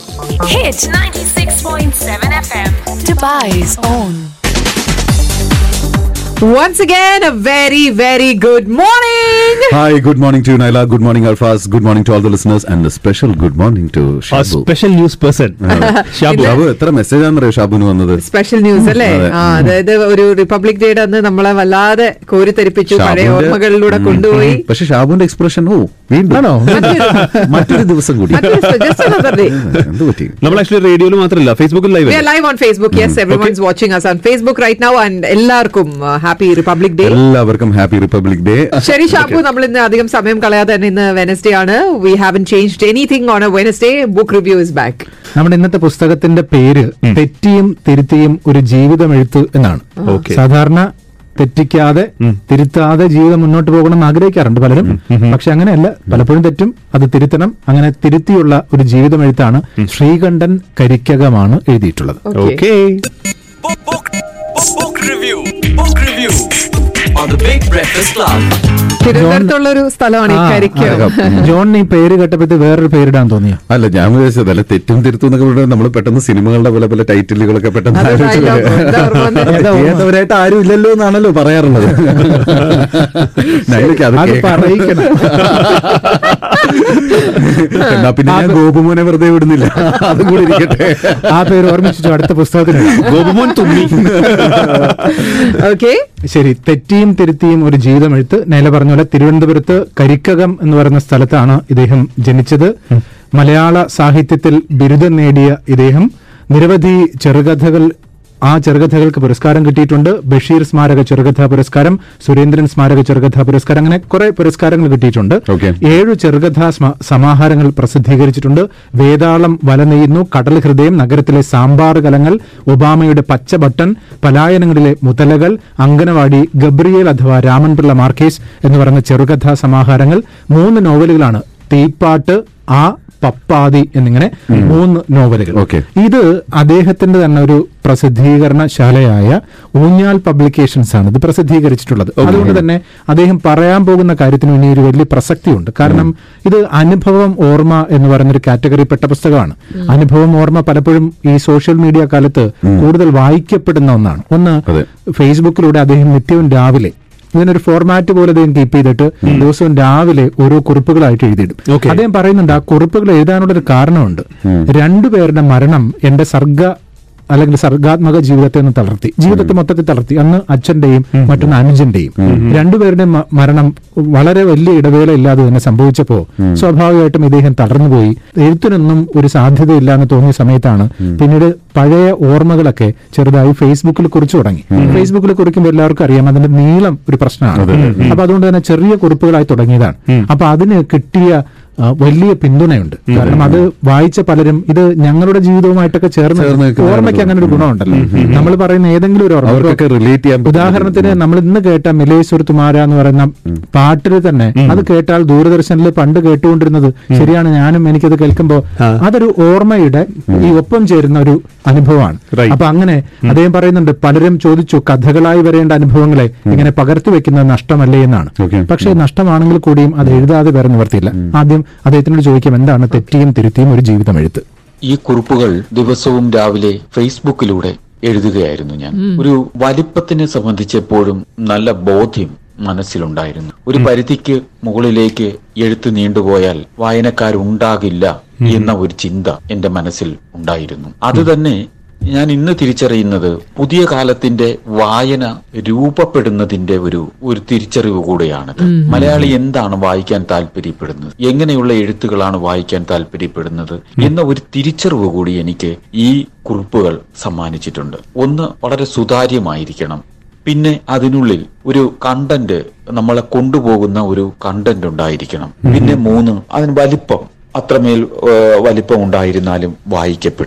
Hit 96.7 FM. Dubai's own. Once again, a very, very good morning. Hi, good morning to you, Naila. Good morning, Alfaz. Good morning to all the listeners, and a special good morning to ആ Shabu. Special news person Shabu Shabu എത്ര message ആണെന്നറിയോ ഷാബുന് വന്നത് special news അല്ലേ അതെ. ആ അതായത് ഒരു republic ഡേയുടെ അന്ന് നമ്മളെ വല്ലാതെ കോരിത്തെരിപ്പിച്ചു പഴയ ഷാബുവിന്റെ- ഓർമ്മകളിലൂടെ കൊണ്ടുപോയി പക്ഷെ ഷാബുന്റെ എക്സ്പ്രഷൻ ഓ വീണ്ടും ആണോ? മറ്റൊരു- മറ്റൊരു ദിവസം കൂടി മറ്റൊരു ദിവസം, just another day. എന്ത് പറ്റി നമ്മൾ ആക്ച്വലി റേഡിയോയിൽ മാത്രമല്ല ഫേസ്ബുക്കിൽ live We are live on Facebook. Yes, everyone's watching us on Facebook right now. And എല്ലാവർക്കും ഹാപ്പി റിപ്പബ്ലിക് ഡേ എല്ലാവർക്കും ഹാപ്പി റിപ്പബ്ലിക് ഡേ ശരി ഷാപ്പു നമ്മൾ ഇന്ന് അധികം സമയം കളയാതെ തന്നെ ഇന്ന് വെനസ്ഡേ ആണ് we haven't changed anything on a Wednesday book review is back നമ്മുടെ ഇന്നത്തെ പുസ്തകത്തിന്റെ പേര് തെറ്റിയും തിരുത്തിയും ഒരു ജീവിതം എഴുത്ത് എന്നാണ് Okay. സാധാരണ തെറ്റിക്കാതെ തിരുത്താതെ ജീവിതം മുന്നോട്ട് പോകണം എന്ന് ആഗ്രഹിക്കാറുണ്ട് പലരും പക്ഷെ അങ്ങനെയല്ല പലപ്പോഴും തെറ്റും അത് തിരുത്തണം അങ്ങനെ തിരുത്തിയുള്ള ഒരു ജീവിതം എഴുത്താണ് ശ്രീകണ്ഠൻ കരിക്കകമാണ് എഴുതിയിട്ടുള്ളത് okay Book, book, book, book review. Book review on the Big Breakfast Club. തിരുവനന്തപുരത്തുള്ള ഒരു സ്ഥലമാണ് ഈ ആ, കരിക്ക് ജോൺ ഈ പേര് കേട്ടപ്പോഴത്തെ വേറൊരു പേരിടാൻ തോന്നിയോ അല്ല ഞാൻ വിചാരിച്ചത് അല്ല തെറ്റും തിരുത്തും എന്നൊക്കെ പറയുമ്പോൾ നമ്മൾ പെട്ടെന്ന് സിനിമകളുടെ പല പല ടൈറ്റിലുകളൊക്കെ പെട്ടെന്ന് അത് ആലോചിച്ച് dialogue, എന്താ ഓർമ്മ വന്നത്? ചെയ്യാത്തവരായിട്ട് ആരും ഇല്ലല്ലോ എന്നാണല്ലോ പറയാറുള്ളത് നൈലയ്ക്ക് അത് അത് കേൾക്കണം. പറയിക്കണം എന്നാ പിന്നെ ഞാൻ ഗോപുമോനെ വെറുതെ വിടുന്നില്ല അതും കൂടി ഇരിക്കട്ടെ ആ പേര് ഓർമ്മിച്ചു അടുത്ത പുസ്തകത്തിന് ഗോപുമോൻ തുമ്മി ഓക്കെ ശരി തെറ്റിയും തിരുത്തിയും ഒരു ജീവിതം എഴുത്ത് നേല പറഞ്ഞ പോലെ തിരുവനന്തപുരത്ത് കരിക്കകം എന്ന് പറയുന്ന സ്ഥലത്താണ് ഇദ്ദേഹം ജനിച്ചത് മലയാള സാഹിത്യത്തിൽ ബിരുദം നേടിയ ഇദ്ദേഹം നിരവധി ചെറുകഥകൾ ആ ചെറുകഥകൾക്ക് പുരസ്കാരം കിട്ടിയിട്ടുണ്ട് ബഷീർ സ്മാരക ചെറുകഥാ പുരസ്കാരം സുരേന്ദ്രൻ സ്മാരക ചെറുകഥാ പുരസ്കാരം അങ്ങനെ കുറെ പുരസ്കാരങ്ങൾ കിട്ടിയിട്ടുണ്ട് Okay. ഏഴു ചെറുകഥാ സ്മ- സമാഹാരങ്ങൾ പ്രസിദ്ധീകരിച്ചിട്ടുണ്ട് വേതാളം വലനെയ്യുന്നു കടൽ ഹൃദയം നഗരത്തിലെ സാമ്പാർ കലങ്ങൾ ഒബാമയുടെ പച്ച ബട്ടൺ പലായനങ്ങളിലെ മുതലകൾ അങ്കനവാടി ഗബ്രിയേൽ അഥവാ രാമൻപിള്ള മാർക്കേസ് എന്ന് പറയുന്ന ചെറുകഥാ സമാഹാരങ്ങൾ മൂന്ന് നോവലുകളാണ് തീപ്പാട്ട് ആ പപ്പാതി എന്നിങ്ങനെ മൂന്ന് നോവലുകൾ Okay. ഇത് അദ്ദേഹത്തിന്റെ തന്നെ ഒരു പ്രസിദ്ധീകരണശാലയായ ഊഞ്ഞാൽ പബ്ലിക്കേഷൻസ് ആണ് ഇത് പ്രസിദ്ധീകരിച്ചിട്ടുള്ളത് അതുകൊണ്ട് തന്നെ അദ്ദേഹം പറയാൻ പോകുന്ന കാര്യത്തിന് ഇനി ഒരു വലിയ പ്രസക്തിയുണ്ട് കാരണം ഇത് അനുഭവം ഓർമ്മ എന്ന് പറയുന്ന ഒരു കാറ്റഗറിപ്പെട്ട പുസ്തകമാണ് അനുഭവം ഓർമ്മ പലപ്പോഴും ഈ സോഷ്യൽ മീഡിയ കാലത്ത് കൂടുതൽ വായിക്കപ്പെടുന്ന ഒന്നാണ് ഒന്ന് അതെ. ഫേസ്ബുക്കിലൂടെ അദ്ദേഹം നിത്യവും രാവിലെ ഇതിനൊരു ഫോർമാറ്റ് പോലെ അദ്ദേഹം കീപ്പ് ചെയ്തിട്ട് ദിവസവും രാവിലെ ഓരോ കുറിപ്പുകളായിട്ട് എഴുതിയിടും Okay. അദ്ദേഹം പറയുന്നുണ്ട് ആ കുറിപ്പുകൾ എഴുതാനുള്ള ഒരു കാരണമുണ്ട് രണ്ടുപേരുടെ മരണം എന്റെ സർഗ അല്ലെങ്കിൽ സർഗാത്മക ജീവിതത്തെ ഒന്ന് തളർത്തി ജീവിതത്തെ മൊത്തത്തിൽ തളർത്തി അന്ന് അച്ഛന്റെയും മറ്റൊന്ന് അനുജന്റെയും രണ്ടുപേരുടെയും മ- മരണം വളരെ വലിയ ഇടവേള ഇല്ലാതെ തന്നെ സംഭവിച്ചപ്പോ സ്വാഭാവികമായിട്ടും ഇദ്ദേഹം തളർന്നുപോയി എഴുത്തിനൊന്നും ഒരു സാധ്യതയില്ല എന്ന് തോന്നിയ സമയത്താണ് പിന്നീട് പഴയ ഓർമ്മകളൊക്കെ ചെറുതായി ഫേസ്ബുക്കിൽ കുറിച്ചു തുടങ്ങി ഫേസ്ബുക്കിൽ കുറിക്കുമ്പോൾ എല്ലാവർക്കും അറിയാം അതിന്റെ നീളം ഒരു പ്രശ്നമാണ് അപ്പൊ അതുകൊണ്ട് തന്നെ ചെറിയ കുറിപ്പുകളായി തുടങ്ങിയതാണ് അപ്പൊ അതിന് കിട്ടിയ ആ, വലിയ പിന്തുണയുണ്ട് കാരണം അത് വായിച്ച പലരും ഇത് ഞങ്ങളുടെ ജീവിതവുമായിട്ടൊക്കെ ചേർന്ന് ചേർന്ന് നിൽക്കുന്നതാണ് ഓർമ്മയ്ക്ക് അങ്ങനെ ഒരു ഗുണമുണ്ടല്ലോ നമ്മൾ പറയുന്ന ഏതെങ്കിലും ഒരു ഓർമ്മ അവർക്കൊക്കെ ഇപ്പോ relate ചെയ്യാൻ പറ്റുന്ന ഉദാഹരണത്തിന് നമ്മൾ ഇന്ന് കേട്ട മിലേശ്വർ തുമാര എന്ന് പറയുന്ന പാട്ടിൽ തന്നെ അത് കേട്ടാൽ ദൂരദർശനിൽ പണ്ട് കേട്ടുകൊണ്ടിരുന്നത് ശരിയാണ് ഞാനും എനിക്കത് കേൾക്കുമ്പോൾ അതൊരു ഓർമ്മയുടെ ഈ ഒപ്പം ചേരുന്ന ഒരു അനുഭവമാണ് Right. അപ്പൊ അങ്ങനെ അദ്ദേഹം പറയുന്നുണ്ട് പലരും ചോദിച്ചു കഥകളായി വരേണ്ട അനുഭവങ്ങളെ ഇങ്ങനെ പകർത്തി വെക്കുന്നത് നഷ്ടമല്ലേ എന്നാണ് Okay. പക്ഷേ നഷ്ടമാണെങ്കിൽ കൂടിയും അത് എഴുതാതെ വേറെ നിവർത്തിയില്ല ആദ്യം അദ്ദേഹത്തിനോട് ചോദിക്കാം എന്താണ് തെറ്റിയും തിരുത്തിയും ഒരു ജീവിതം എഴുത്ത് ഈ കുറിപ്പുകൾ ദിവസവും രാവിലെ ഫേസ്ബുക്കിലൂടെ എഴുതുകയായിരുന്നു ഞാൻ ഒരു വലിപ്പത്തിനെ സംബന്ധിച്ചെപ്പോഴും നല്ല ബോധ്യം മനസ്സിലുണ്ടായിരുന്നു ഒരു പരിധിക്ക് മുകളിലേക്ക് എഴുത്ത് നീണ്ടുപോയാൽ വായനക്കാരുണ്ടാകില്ല എന്ന ഒരു ചിന്ത എന്റെ മനസ്സിൽ ഉണ്ടായിരുന്നു അത് തന്നെ ഞാൻ ഇന്ന് തിരിച്ചറിയുന്നത് പുതിയ കാലത്തിന്റെ വായന രൂപപ്പെടുന്നതിന്റെ ഒരു ഒരു തിരിച്ചറിവ് കൂടെയാണത് മലയാളി എന്താണ് വായിക്കാൻ താല്പര്യപ്പെടുന്നത് എങ്ങനെയുള്ള എഴുത്തുകളാണ് വായിക്കാൻ താല്പര്യപ്പെടുന്നത് എന്ന ഒരു തിരിച്ചറിവ് കൂടി എനിക്ക് ഈ കുറിപ്പുകൾ സമ്മാനിച്ചിട്ടുണ്ട് ഒന്ന് വളരെ സുതാര്യമായിരിക്കണം പിന്നെ അതിനുള്ളിൽ ഒരു കണ്ടന്റ് നമ്മളെ കൊണ്ടുപോകുന്ന ഒരു കണ്ടന്റ് ഉണ്ടായിരിക്കണം പിന്നെ മൂന്ന് അതിന് വലിപ്പം അത്രമേൽ ഏഹ്, വലിപ്പം ഉണ്ടായിരുന്നാലും വായിക്കപ്പെടില്ല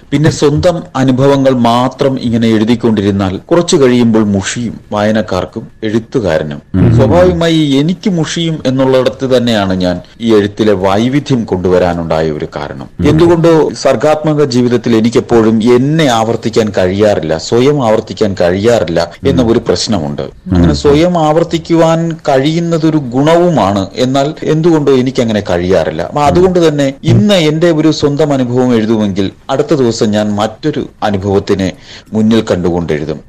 പിന്നെ സ്വന്തം അനുഭവങ്ങൾ മാത്രം ഇങ്ങനെ എഴുതിക്കൊണ്ടിരുന്നാൽ കുറച്ചു കഴിയുമ്പോൾ മുഷിയും വായനക്കാർക്കും എഴുത്തുകാരനും സ്വാഭാവികമായി എനിക്ക് മുഷിയും എന്നുള്ളിടത്ത് തന്നെയാണ് ഞാൻ ഈ എഴുത്തിലെ വൈവിധ്യം കൊണ്ടുവരാനുണ്ടായ ഒരു കാരണം എന്തുകൊണ്ടോ സർഗാത്മക ജീവിതത്തിൽ എനിക്കെപ്പോഴും എന്നെ ആവർത്തിക്കാൻ കഴിയാറില്ല സ്വയം ആവർത്തിക്കാൻ കഴിയാറില്ല എന്ന ഒരു പ്രശ്നമുണ്ട് അങ്ങനെ സ്വയം ആവർത്തിക്കുവാൻ കഴിയുന്നത് ഒരു ഗുണവുമാണ് എന്നാൽ എന്തുകൊണ്ടോ എനിക്ക് അങ്ങനെ കഴിയാറില്ല അപ്പൊ അതുകൊണ്ട് തന്നെ ഇന്ന് എന്റെ ഒരു സ്വന്തം അനുഭവം എഴുതുമെങ്കിൽ അടുത്ത ദിവസം ഞാൻ മറ്റൊരു അനുഭവത്തിനെ മുന്നിൽ കണ്ടുകൊണ്ട് എഴുതും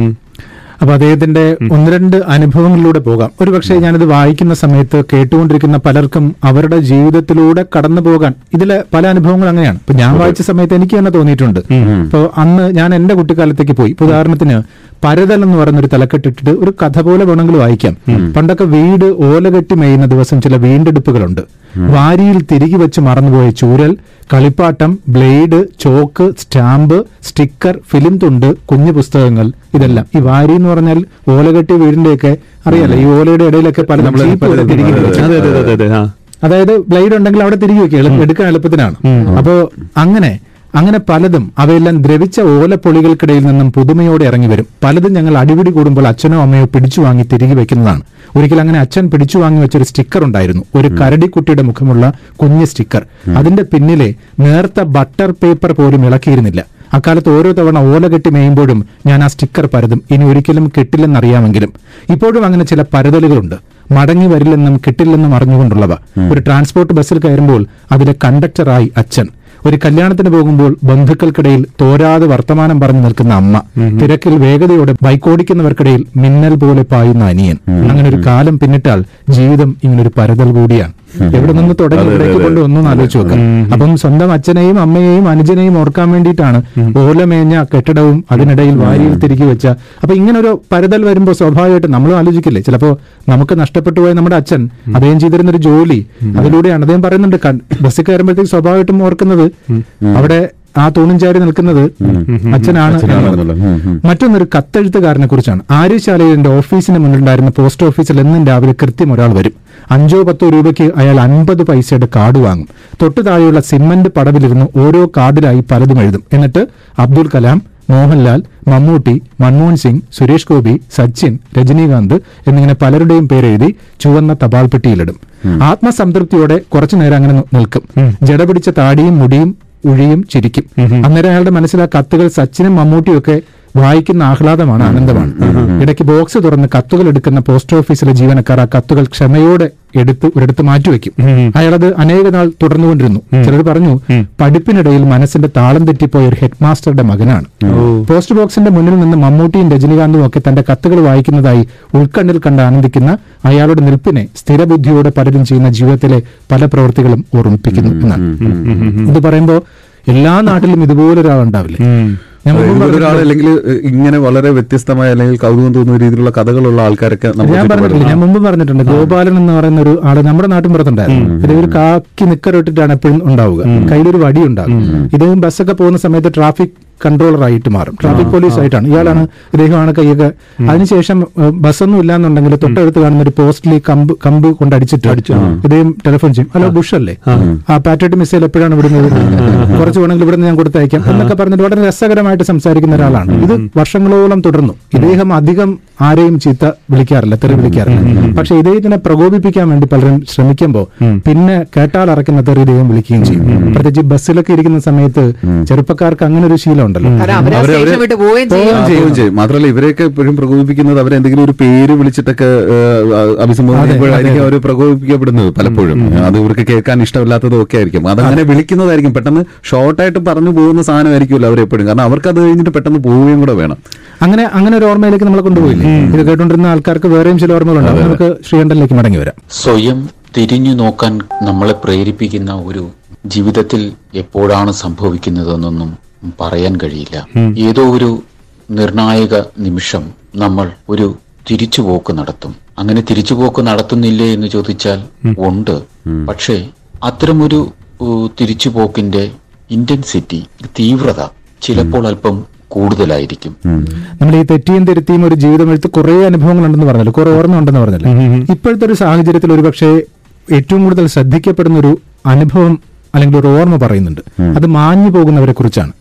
അപ്പൊ അദ്ദേഹത്തിന്റെ ഒന്ന് രണ്ട് അനുഭവങ്ങളിലൂടെ പോകാം ഒരുപക്ഷെ ഞാനിത് വായിക്കുന്ന സമയത്ത് കേട്ടുകൊണ്ടിരിക്കുന്ന പലർക്കും അവരുടെ ജീവിതത്തിലൂടെ കടന്നു പോകാൻ ഇതിലെ പല അനുഭവങ്ങൾ അങ്ങനെയാണ് ഇപ്പൊ ഞാൻ വായിച്ച സമയത്ത് എനിക്ക് തന്നെ തോന്നിയിട്ടുണ്ട് ഇപ്പൊ അന്ന് ഞാൻ എന്റെ കുട്ടിക്കാലത്തേക്ക് പോയി ഇപ്പൊ ഉദാഹരണത്തിന് പരതൽ എന്ന് പറയുന്ന ഒരു തലക്കെട്ടിട്ടിട്ട് ഒരു കഥ പോലെ വേണമെങ്കിൽ വായിക്കാം പണ്ടൊക്കെ വീട് ഓലകെട്ടി മേയുന്ന ദിവസം ചില വീണ്ടെടുപ്പുകളുണ്ട് വാരിയിൽ തിരികെ വെച്ച് മറന്നുപോയ ചൂരൽ കളിപ്പാട്ടം blade chalk stamp sticker film തുണ്ട് കുഞ്ഞു പുസ്തകങ്ങൾ ഇതെല്ലാം ഈ വാരി എന്ന് പറഞ്ഞാൽ ഓലകെട്ടിയ വീടിന്റെയൊക്കെ അറിയാലോ ഈ ഓലയുടെ ഇടയിലൊക്കെ പല ചീപ്പ് പോലെ തിരികെ വെച്ച് അതെ അതെ അതെ അതെ ആ അതായത് ബ്ലേഡ് ഉണ്ടെങ്കിൽ അവിടെ തിരികെ വെക്കുക എളു- എടുക്കാൻ എളുപ്പത്തിനാണ് അപ്പോ അങ്ങനെ അങ്ങനെ പലതും അവയെല്ലാം ദ്രവിച്ച ഓലപ്പൊളികൾക്കിടയിൽ നിന്നും പുതുമയോടെ ഇറങ്ങി വരും പലതും ഞങ്ങൾ അടിപിടി കൂടുമ്പോൾ അച്ഛനോ അമ്മയോ പിടിച്ചു വാങ്ങി തിരികെ വെക്കുന്നതാണ് ഒരിക്കൽ അങ്ങനെ അച്ഛൻ പിടിച്ചു വാങ്ങി വെച്ചൊരു സ്റ്റിക്കർ ഉണ്ടായിരുന്നു ഒരു കരടിക്കുട്ടിയുടെ മുഖമുള്ള കുഞ്ഞ് സ്റ്റിക്കർ അതിന്റെ പിന്നിലെ നേർത്ത ബട്ടർ പേപ്പർ പോലും ഇളക്കിയിരുന്നില്ല അക്കാലത്ത് ഓരോ തവണ ഓല കെട്ടി മേയുമ്പോഴും ഞാൻ ആ സ്റ്റിക്കർ പരതും ഇനി ഒരിക്കലും കിട്ടില്ലെന്നറിയാമെങ്കിലും ഇപ്പോഴും അങ്ങനെ ചില പരതലുകളുണ്ട് മടങ്ങി വരില്ലെന്നും കിട്ടില്ലെന്നും അറിഞ്ഞുകൊണ്ടുള്ളവ ഒരു ട്രാൻസ്പോർട്ട് ബസ്സിൽ കയറുമ്പോൾ അതിലെ കണ്ടക്ടറായി അച്ഛൻ ഒരു കല്യാണത്തിന് പോകുമ്പോൾ ബന്ധുക്കൾക്കിടയിൽ തോരാതെ വർത്തമാനം പറഞ്ഞു നിൽക്കുന്ന അമ്മ തിരക്കിൽ വേഗതയോടെ ബൈക്ക് ഓടിക്കുന്നവർക്കിടയിൽ മിന്നൽ പോലെ പായുന്ന അനിയൻ അങ്ങനെ ഒരു കാലം പിന്നിട്ടാൽ ജീവിതം ഇങ്ങനൊരു പരതൽ കൂടിയാണ് എവിടെ നിന്ന് തുടങ്ങി ഇവിടേക്ക് കൊണ്ട് ഒന്നും ആലോചിച്ച് നോക്കാം അപ്പം സ്വന്തം അച്ഛനെയും അമ്മയെയും അനുജനെയും ഓർക്കാൻ വേണ്ടിയിട്ടാണ് ഓലമേഞ്ഞ കെട്ടിടവും അതിനിടയിൽ വാരിയിൽ തിരികെ വെച്ച അപ്പൊ ഇങ്ങനെ ഒരു പരതൽ വരുമ്പോൾ സ്വാഭാവികമായിട്ട് നമ്മൾ ആലോചിക്കില്ലേ ചിലപ്പോ നമുക്ക് നഷ്ടപ്പെട്ടു പോയ നമ്മുടെ അച്ഛൻ അദ്ദേഹം ചെയ്തിരുന്ന ഒരു ജോലി അതിലൂടെയാണ് അദ്ദേഹം പറയുന്നുണ്ട് കൺ- ബസ്സിൽ കയറുമ്പോഴത്തേക്ക് സ്വാഭാവികമായിട്ടും ഓർക്കുന്നത് അവിടെ ആ തൂണും ചാരി നിൽക്കുന്നത് അച്ഛനാണ് എന്നുള്ളത്. എന്നുള്ളത്. ഉം, ഉം. മറ്റൊന്നൊരു കത്തെഴുത്തുകാരനെ കുറിച്ചാണ് ആര്യശാലയുടെ ഓഫീസിന് മുന്നിലുണ്ടായിരുന്ന പോസ്റ്റ് ഓഫീസിൽ എന്നും രാവിലെ കൃത്യം ഒരാൾ വരും അഞ്ചോ പത്തോ രൂപയ്ക്ക് അയാൾ അൻപത് പൈസയുടെ കാർഡ് വാങ്ങും തൊട്ടു താഴെയുള്ള സിമന്റ് പടവിലിരുന്ന് ഓരോ കാർഡിലായി പലതും എഴുതും എന്നിട്ട് അബ്ദുൽ കലാം മോഹൻലാൽ മമ്മൂട്ടി മൻമോഹൻ സിംഗ് സുരേഷ് ഗോപി സച്ചിൻ രജനീകാന്ത് എന്നിങ്ങനെ പലരുടെയും പേരെഴുതി ചുവന്ന തപാൽ പെട്ടിയിലിടും ആത്മസംതൃപ്തിയോടെ കുറച്ചു നേരം അങ്ങനെ നി- നിൽക്കും ജട പിടിച്ച താടിയും മുടിയും ഉഴിയും ചിരിക്കും അന്നേരം അയാളുടെ മനസ്സിൽ ആ കത്തുകൾ സച്ചിനും മമ്മൂട്ടിയും ഒക്കെ വായിക്കുന്ന ആഹ്ലാദമാണ് ആനന്ദമാണ് ഇടയ്ക്ക് ബോക്സ് തുറന്ന് കത്തുകൾ എടുക്കുന്ന പോസ്റ്റ് ഓഫീസിലെ ജീവനക്കാർ ആ കത്തുകൾ ക്ഷമയോടെ എടുത്ത് ഒരിടത്ത് മാറ്റിവെക്കും അയാളത് അനേക നാൾ തുടർന്നുകൊണ്ടിരുന്നു ചിലർ പറഞ്ഞു പഠിപ്പിനിടയിൽ മനസ്സിന്റെ താളം തെറ്റിപ്പോയ ഒരു ഹെഡ് മാസ്റ്ററുടെ മകനാണ് പോസ്റ്റ് ബോക്സിന്റെ മുന്നിൽ നിന്ന് മമ്മൂട്ടിയും രജനീകാന്തും ഒക്കെ തന്റെ കത്തുകൾ വായിക്കുന്നതായി ഉൾക്കണ്ണിൽ കണ്ട് ആനന്ദിക്കുന്ന അയാളുടെ നിൽപ്പിനെ സ്ഥിരബുദ്ധിയോടെ പലരും ചെയ്യുന്ന ജീവിതത്തിലെ പല പ്രവൃത്തികളും ഓർമ്മിപ്പിക്കുന്നു എന്നാണ് ഇത് പറയുമ്പോ എല്ലാ നാട്ടിലും ഇതുപോലെ ഒരാളുണ്ടാവില്ലേ ഞാൻ മുമ്പ് ഇതുപോലെ ഒരാൾ പറഞ്ഞിട്ടുണ്ട്. അല്ലെങ്കിൽ ഇങ്ങനെ വളരെ വ്യത്യസ്തമായ അല്ലെങ്കിൽ കൗതുകം തോന്നുന്ന രീതിയിലുള്ള കഥകളുള്ള ആൾക്കാരൊക്കെ നമ്മുടെ ഞാൻ പറഞ്ഞിട്ടില്ല ചുറ്റുപാടുണ്ട്. ഞാൻ മുമ്പ് പറഞ്ഞിട്ടുണ്ട് ഗോപാലൻ എന്ന് പറയുന്ന ഒരു ആള് നമ്മുടെ നാട്ടിൻ പുറത്തുണ്ടായിരുന്നു ഇത് ഒരു കാക്കി നിക്കറിട്ടിട്ടാണ് എപ്പോഴും ഉണ്ടാവുക കയ്യിലൊരു വടി ഉണ്ടാകും ഇദ്ദേഹം ബസ്സൊക്കെ പോകുന്ന സമയത്ത് ട്രാഫിക് കൺട്രോളർ ആയിട്ട് മാറും ട്രാഫിക് പോലീസ് ആയിട്ടാണ് ഇയാളാണ് ഇദ്ദേഹമാണ് കൈയൊക്കെ അതിനുശേഷം ഏഹ്, ബസ്സൊന്നും ഇല്ലാന്നുണ്ടെങ്കിൽ തൊട്ടടുത്ത് കാണുന്ന ഒരു പോസ്റ്റിൽ കമ്പ് കമ്പ് കൊണ്ട് അടിച്ചിട്ട് ഇദ്ദേഹം ടെലിഫോൺ ചെയ്യും ഹലോ ബുഷ് അല്ലേ ആ പാട്രിയോട്ട് മിസൈൽ എപ്പോഴാണ് വിടുന്നത് കുറച്ച് വേണമെങ്കിൽ ഇവിടെ ഞാൻ കൊടുത്തയക്കാം എന്നൊക്കെ പറഞ്ഞിട്ട് വളരെ രസകരമായിട്ട് സംസാരിക്കുന്ന ഒരാളാണ് ഇത് വർഷങ്ങളോളം തുടർന്നു ഇദ്ദേഹം അധികം ആരെയും ചീത്ത വിളിക്കാറില്ല തെറി വിളിക്കാറില്ല പക്ഷെ ഇദ്ദേഹത്തിനെ പ്രകോപിപ്പിക്കാൻ വേണ്ടി പലരും ശ്രമിക്കുമ്പോൾ പിന്നെ കേട്ടാൽ അറക്കുന്ന തെറി ഇദ്ദേഹം വിളിക്കുകയും ചെയ്യും പ്രത്യേകിച്ച് ബസ്സിലൊക്കെ ഇരിക്കുന്ന സമയത്ത് ചെറുപ്പക്കാർക്ക് അങ്ങനെ ഒരു ശീലം ഉണ്ടല്ലോ കാരണം അവരെ അവരെ- സ്റ്റേഷൻ അവരെ- വിട്ട് പോവുകയും ചെയ്യും ആ, പോവുകയും ചെയ്യും മാത്രമല്ല ഇവരെയൊക്കെ എപ്പോഴും പ്രകോപിപ്പിക്കുന്നത് അവരെന്തെങ്കിലും ഒരു പേര് വിളിച്ചിട്ടൊക്കെ ഏഹ്, ആ, അഭിസംബോധന അതെ, ചെയ്യുമ്പോഴായിരിക്കും അതെ. അവർ പ്രകോപിപ്പിക്കപ്പെടുന്നത് പലപ്പോഴും അത് ഇവർക്ക് കേൾക്കാൻ ഇഷ്ടമില്ലാത്തതും ഒക്കെ ആയിരിക്കും അതങ്ങനെ വിളിക്കുന്നതായിരിക്കും പെട്ടെന്ന് ഷോർട്ടായിട്ട് പറഞ്ഞു പോകുന്ന സാധനമായിരിക്കുമല്ലോ അവരെപ്പോഴും കാരണം അവർക്ക് അത് കഴിഞ്ഞിട്ട് പെട്ടെന്ന് പോവുകയും കൂടെ വേണം അങ്ങനെ അങ്ങനെ ഒരു ഓർമ്മയിലേക്ക് നമ്മളെ കൊണ്ടുപോയില്ലേ ഇത് കേട്ടുകൊണ്ടിരുന്ന ആൾക്കാർക്ക് വേറെയും ചില ഓർമ്മകളുണ്ടാവും നമുക്ക് ശ്രീകണ്ഠനിലേക്ക് മടങ്ങി വരാം സ്വയം തിരിഞ്ഞു നോക്കാൻ നമ്മളെ പ്രേരിപ്പിക്കുന്ന ഒരു ജീവിതത്തിൽ എപ്പോഴാണ് സംഭവിക്കുന്നതെന്നൊന്നും പറയാൻ കഴിയില്ല ഏതോ ഒരു നിർണായക നിമിഷം നമ്മൾ ഒരു തിരിച്ചുപോക്ക് നടത്തും അങ്ങനെ തിരിച്ചുപോക്ക് നടത്തുന്നില്ലേ എന്ന് ചോദിച്ചാൽ ഉണ്ട് പക്ഷേ അത്തരമൊരു ഏഹ്, തിരിച്ചുപോക്കിന്റെ ഇന്റൻസിറ്റി തീവ്രത ചിലപ്പോൾ അല്പം കൂടുതലായിരിക്കും നമ്മൾ ഈ തെറ്റിയും തിരുത്തിയും ഒരു ജീവിതം എടുത്ത് കുറെ അനുഭവങ്ങൾ ഉണ്ടെന്ന് പറഞ്ഞല്ലോ കുറെ ഓർമ്മ ഉണ്ടെന്ന് പറഞ്ഞല്ലോ ഇപ്പോഴത്തെ ഒരു സാഹചര്യത്തിൽ ഒരു പക്ഷേ ഏറ്റവും കൂടുതൽ ശ്രദ്ധിക്കപ്പെടുന്ന ഒരു അനുഭവം അല്ലെങ്കിൽ ഒരു ഓർമ്മ പറയുന്നുണ്ട് അത് മാഞ്ഞു പോകുന്നവരെ കുറിച്ചാണ്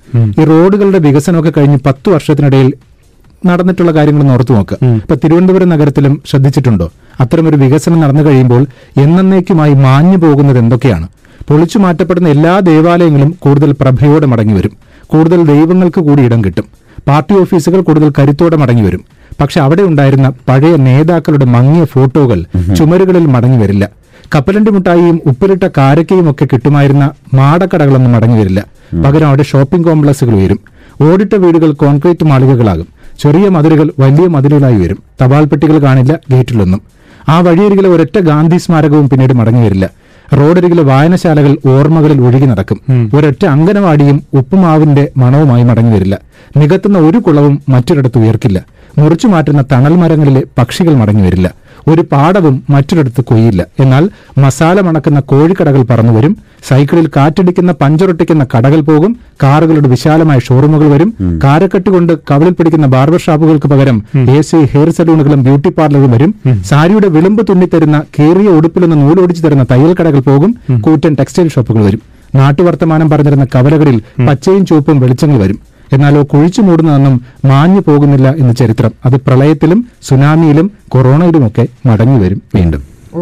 ഈ റോഡുകളുടെ വികസനമൊക്കെ കഴിഞ്ഞ് പത്ത് വർഷത്തിനിടയിൽ നടന്നിട്ടുള്ള കാര്യങ്ങൾ ഓർത്തു നോക്കുക ഇപ്പൊ തിരുവനന്തപുരം നഗരത്തിലും ശ്രദ്ധിച്ചിട്ടുണ്ടോ അത്തരമൊരു വികസനം നടന്നു കഴിയുമ്പോൾ എന്നേക്കുമായി മാഞ്ഞു പോകുന്നത് എന്തൊക്കെയാണ് പൊളിച്ചു മാറ്റപ്പെടുന്ന എല്ലാ ദേവാലയങ്ങളും കൂടുതൽ പ്രഭയോടെ മടങ്ങി വരും കൂടുതൽ ദൈവങ്ങൾക്ക് കൂടി ഇടം കിട്ടും പാർട്ടി ഓഫീസുകൾ കൂടുതൽ കരുത്തോടെ മടങ്ങി വരും പക്ഷെ അവിടെ ഉണ്ടായിരുന്ന പഴയ നേതാക്കളുടെ മങ്ങിയ ഫോട്ടോകൾ ചുമരുകളിൽ മടങ്ങി വരില്ല കപ്പലണ്ടി മുട്ടായിയും ഉപ്പിലിട്ട കാരക്കയും ഒക്കെ കിട്ടുമായിരുന്ന മാടക്കടകളൊന്നും മടങ്ങി വരില്ല പകരം അവിടെ ഷോപ്പിംഗ് കോംപ്ലക്സുകൾ ഉയരും ഓടിട്ട വീടുകൾ കോൺക്രീറ്റ് മാളികകളാകും ചെറിയ മതിലുകൾ വലിയ മതിലുകളായി വരും തപാൽ പെട്ടികൾ കാണില്ല ഗേറ്റിലൊന്നും ആ വഴിയരികിലെ ഒരൊറ്റ ഗാന്ധി സ്മാരകവും പിന്നീട് മടങ്ങി വരില്ല റോഡരികിലെ വായനശാലകൾ ഓർമ്മകളിൽ ഒഴുകി നടക്കും ഒരൊറ്റ അങ്കനവാടിയും ഉപ്പുമാവിന്റെ മണവുമായി മടങ്ങി വരില്ല നികത്തുന്ന ഒരു കുളവും മറ്റൊരിടത്ത് ഉയർക്കില്ല മുറിച്ചു മാറ്റുന്ന തണൽ മരങ്ങളിലെ പക്ഷികൾ മടങ്ങി വരില്ല ഒരു പാടവും മറ്റൊരിടത്ത് കൊയ്യില്ല എന്നാൽ മസാല മണക്കുന്ന കോഴിക്കടകൾ പറന്നു വരും സൈക്കിളിൽ കാറ്റടിക്കുന്ന പഞ്ചറൊട്ടിക്കുന്ന കടകൾ പോകും കാറുകളുടെ വിശാലമായ ഷോറൂമുകൾ വരും കാരക്കെട്ട് കൊണ്ട് കവളിൽ പിടിക്കുന്ന ബാർബർ ഷാപ്പുകൾക്ക് പകരം എ സി ഹെയർ സലൂണുകളും ബ്യൂട്ടി പാർലറും വരും സാരിയുടെ വിളിമ്പ് തുന്നിത്തരുന്ന കേറിയ ഉടുപ്പിലൊന്ന് നൂലൊടിച്ചു തരുന്ന തയ്യൽ കടകൾ പോകും കൂറ്റൻ ടെക്സ്റ്റൈൽ ഷോപ്പുകൾ വരും നാട്ടുവർത്തമാനം പറഞ്ഞിരുന്ന കവലകളിൽ പച്ചയും ചുവപ്പും വെളിച്ചങ്ങൾ വരും എന്നാലോ കുഴിച്ചു മൂടുന്നതൊന്നും മാഞ്ഞു പോകുന്നില്ല എന്ന് ചരിത്രം അത് പ്രളയത്തിലും സുനാമിയിലും കൊറോണയിലുമൊക്കെ മടങ്ങി വരും വീണ്ടും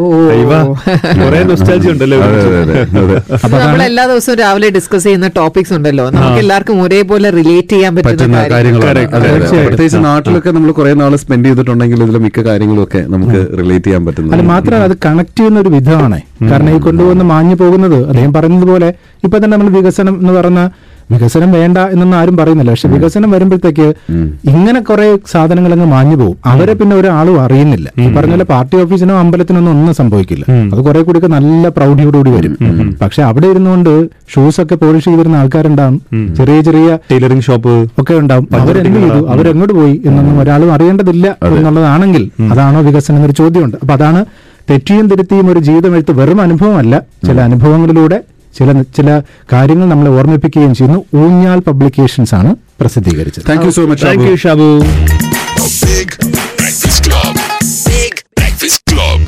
കുറെ നൊസ്റ്റാൾജി ഉണ്ടല്ലോ അതെ അതെ അതെ അതെ അപ്പൊ നമ്മൾ അതാണ് എല്ലാ ദിവസവും രാവിലെ ഡിസ്കസ് ചെയ്യുന്ന ടോപ്പിക്സ് ഉണ്ടല്ലോ നമുക്ക് എല്ലാവർക്കും ഒരേപോലെ റിലേറ്റ് ചെയ്യാൻ പറ്റുന്ന പറ്റുന്ന കാര്യങ്ങൾ കാര്യങ്ങളാണ് Correct, അതെ, അതെ. തീർച്ചയായും. പ്രത്യേകിച്ച് നാട്ടിലൊക്കെ നമ്മൾ കുറെ നാൾ സ്പെൻഡ് ചെയ്തിട്ടുണ്ടെങ്കിൽ ഇതിലെ മിക്ക കാര്യങ്ങളും ഒക്കെ നമുക്ക് റിലേറ്റ് ചെയ്യാൻ അല്ല പറ്റുന്നു മാത്രമല്ല അത് കണക്ട് ചെയ്യുന്ന ഒരു വിധമാണ് കാരണം ഈ കൊണ്ടുവന്ന് മാഞ്ഞു പോകുന്നത് അദ്ദേഹം പറയുന്നത് പോലെ ഇപ്പൊ തന്നെ നമ്മൾ വികസനം എന്ന് പറയുന്ന വികസനം വേണ്ട എന്നൊന്നും ആരും പറയുന്നില്ല പക്ഷെ വികസനം വരുമ്പോഴത്തേക്ക് ഇങ്ങനെ കുറെ സാധനങ്ങൾ അങ്ങ് മാഞ്ഞു പോകും അവരെ പിന്നെ ഒരാളും അറിയുന്നില്ല ഈ പറഞ്ഞ പോലെ പാർട്ടി ഓഫീസിനോ അമ്പലത്തിനോ ഒന്നും സംഭവിക്കില്ല അത് കുറെ കൂടിയൊക്കെ നല്ല പ്രൗഢിയോടുകൂടി വരും പക്ഷെ അവിടെ ഇരുന്നുകൊണ്ട് ഷൂസ് ഒക്കെ പോളിഷ് ചെയ്തിരുന്ന ആൾക്കാരുണ്ടാവും ചെറിയ ചെറിയ ടൈലറിംഗ് ഷോപ്പ് ഒക്കെ ഉണ്ടാവും അവരെന്ത് ചെയ്തു അവരെങ്ങോട്ട് പോയി എന്നൊന്നും ഒരാളും അറിയേണ്ടതില്ല എന്നുള്ളതാണെങ്കിൽ അതാണോ വികസനം എന്നൊരു ചോദ്യമുണ്ട് അപ്പൊ അതാണ് തെറ്റിയും തിരുത്തിയും ഒരു ജീവിതം എഴുത്ത് വെറും അനുഭവമല്ല ചില അനുഭവങ്ങളിലൂടെ ചില ചില കാര്യങ്ങൾ നമ്മളെ ഓർമ്മിപ്പിക്കുകയും ചെയ്യുന്നു ഊഞ്ഞാൽ പബ്ലിക്കേഷൻസ് ആണ് പ്രസിദ്ധീകരിച്ചത് thank you so much thank you Shabu The Big